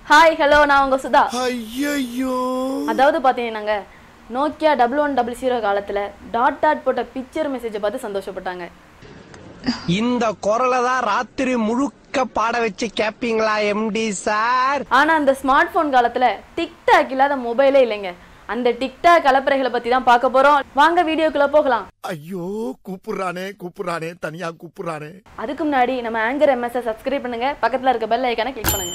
hi hello நான் உங்க சுதா ஐயோ அதாவது பார்த்தீங்கன்னாங்க Nokia double one double zero காலத்தில் டாட் டாட் போட்ட பிக்சர் மெசேஜை பார்த்து சந்தோஷப்பட்டாங்க இந்த குரலை தான் ராத்திரி முழுக்க பாட வச்சு கேப்பீங்களா எம்டி சார் ஆனா அந்த ஸ்மார்ட் போன் காலத்துல டிக்டாக் இல்லாத மொபைலே இல்லைங்க அந்த டிக்டாக் கலப்பறைகளை பத்தி தான் பார்க்க போறோம் வாங்க வீடியோக்குள்ள போகலாம் ஐயோ கூப்பிடுறானே கூப்பிடுறானே தனியா கூப்பிடுறானே அதுக்கு முன்னாடி நம்ம ஆங்கர் எம்எஸ் சப்ஸ்கிரைப் பண்ணுங்க பக்கத்துல இருக்க பெல் ஐக்கான கிளிக் பண்ணுங்க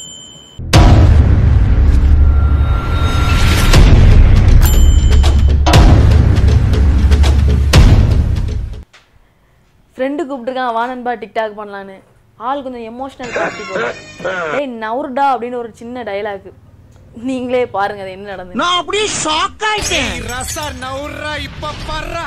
ஃப்ரெண்டு கூப்பிட்டுருக்கான் வானன்பா டிக்டாக் பண்ணலான்னு ஆள் கொஞ்சம் எமோஷனல் காட்டி போல டேய் நவுர்டா அப்படின்னு ஒரு சின்ன டயலாக் நீங்களே பாருங்க அது என்ன நடந்து நான் அப்படியே ஷாக் ஆயிட்டேன் ரசா நவுறா இப்ப பர்றா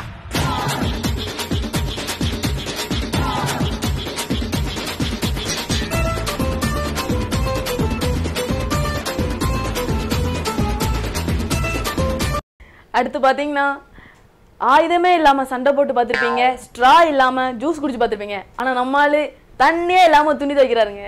அடுத்து பாத்தீங்கன்னா ஆயுதமே இல்லாம சண்டை போட்டு பார்த்திருப்பீங்க ஸ்ட்ரா இல்லாம ஜூஸ் குடிச்சு பார்த்திருப்பீங்க ஆனா நம்ம ஆளு தண்ணியே இல்லாம துணி துவைக்கிறாருங்க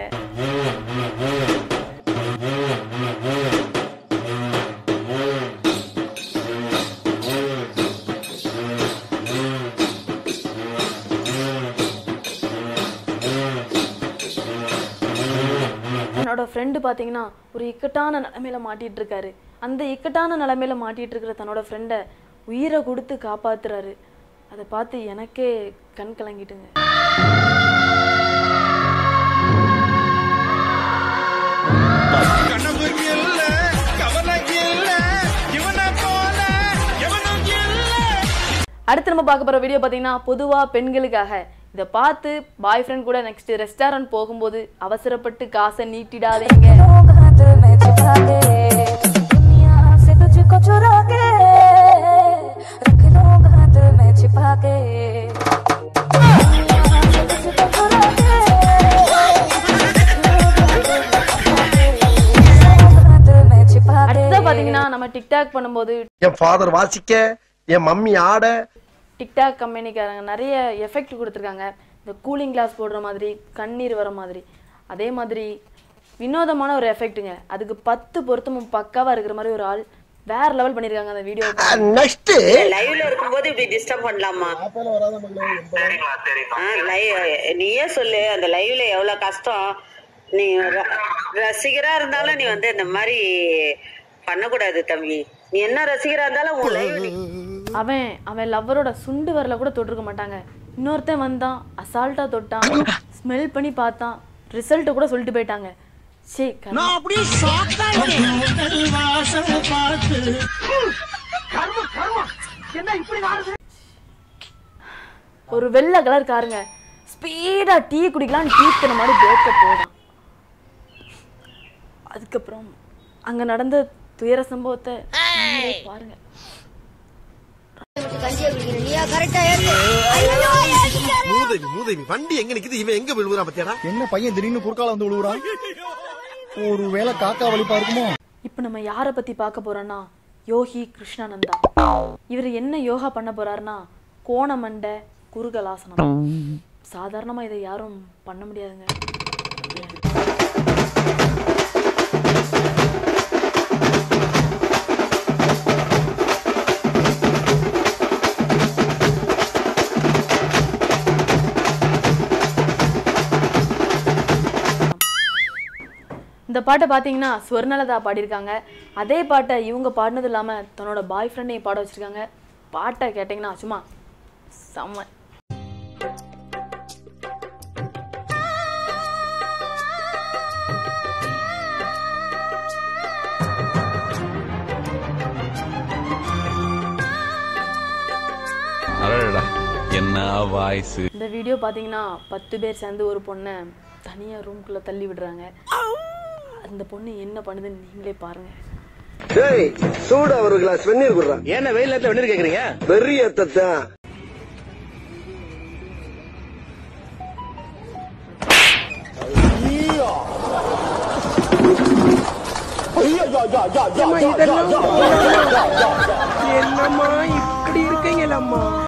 என்னோட ஃப்ரெண்டு பார்த்தீங்கன்னா ஒரு இக்கட்டான நிலைமையில மாட்டிட்டு இருக்காரு அந்த இக்கட்டான நிலைமையில மாட்டிட்டு இருக்கிற தன்னோட ஃப்ரெண்டை உயிரை கொடுத்து காப்பாத்துறாரு அதை பார்த்து எனக்கே கண் கலங்கிட்டுங்க கனவு இல்ல கவலை இல்ல இவனை போல எவனும் இல்ல அடுத்து நம்ம பார்க்க போற வீடியோ பார்த்தீங்கன்னா பொதுவா பெண்களுக்காக இதை பார்த்து பாய் ஃப்ரெண்ட் கூட நெக்ஸ்ட் ரெஸ்டாரண்ட் போகும்போது அவசரப்பட்டு காசை நீட்டிடாதீங்க लोग हाथ में छिपा के दुनिया से तुझको चुरा के रख लोग हाथ में छिपा के दुनिया से तुझको चुरा के लोग हाथ में छिपा के அடுத்ததா பார்த்தீங்கன்னா நம்ம டிக்டாக் பண்ணும்போது என் ஃபாதர் வாசிக்க என் மம்மி ஆட டிக்டாக் கம்பெனிக்காரங்க நிறைய எஃபெக்ட் கொடுத்துருக்காங்க இந்த கூலிங் கிளாஸ் போடுற மாதிரி கண்ணீர் வர மாதிரி அதே மாதிரி வினோதமான ஒரு எஃபெக்ட்டுங்க அதுக்கு பத்து பொருத்தமும் பக்காவா இருக்கிற மாதிரி ஒரு ஆள் வேற லெவல் பண்ணியிருக்காங்க அந்த வீடியோ நெக்ஸ்ட் லைவ்ல இருக்கும்போது இப்படி டிஸ்டர்ப் பண்ணலாமா ஆ, live- நீயே சொல்லு அந்த லைவ்ல எவ்வளவு கஷ்டம் நீ ர- ரசிகரா இருந்தாலும் நீ வந்து இந்த மாதிரி பண்ணக்கூடாது தம்பி நீ என்ன ரசிகரா இருந்தாலும் உன் லைவ் நீ அவன் அவன் லவ்வரோட சுண்டு வரல கூட தொட்டிருக்க மாட்டாங்க இன்னொருத்தன் வந்தான் அசால்ட்டா தொட்டான் ஸ்மெல் பண்ணி பார்த்தான் ரிசல்ட் கூட சொல்லிட்டு போயிட்டாங்க சே நான் அப்படியே ஷாக் ஆயிட்டேன் ஒரு வெள்ளை கலர் காருங்க ஸ்பீடா டீ குடிக்கலாம் டீ தர மாதிரி பிரேக்க போடும் அதுக்கப்புறம் அங்க நடந்த துயர சம்பவத்தை நீங்களே பாருங்க மூதேவி மூதேவி வண்டி எங்க நிக்குது இவன் எங்க விழுவுறான் பத்தியாடா என்ன பையன் திடீர்னு குறுக்கால வந்து விழுவுறான் ஒரு வேளை காக்கா வலிப்பா இருக்குமோ இப்போ நம்ம யாரை பத்தி பார்க்க போறோம்னா யோகி கிருஷ்ணானந்தா இவர் என்ன யோகா பண்ண போறாருன்னா கோணமண்டை குருகலாசனம் சாதாரணமா இதை யாரும் பண்ண முடியாதுங்க இந்த பாட்டை பார்த்தீங்கன்னா ஸ்வர்ணலதா பாடியிருக்காங்க அதே பாட்டை இவங்க பாடினது இல்லாமல் தன்னோட பாய் ஃப்ரெண்டையும் பாட வச்சிருக்காங்க பாட்டை கேட்டிங்கன்னா சும்மா செம்ம அடடா என்ன வாய்ஸ் இந்த வீடியோ பார்த்தீங்கன்னா பத்து பேர் சேர்ந்து ஒரு பொண்ணை தனியாக ரூம்குள்ளே தள்ளி விடுறாங்க அந்த பொண்ணு என்ன பண்ணுதுன்னு நீங்களே பாருங்க டேய் சூடா ஒரு கிளாஸ் வெந்நீர் குடுறா என்ன வெயில இருந்து வெண்ணீர் கேக்குறீங்க பெரிய தத்தான் என்னம்மா இப்படி இருக்கீங்களம்மா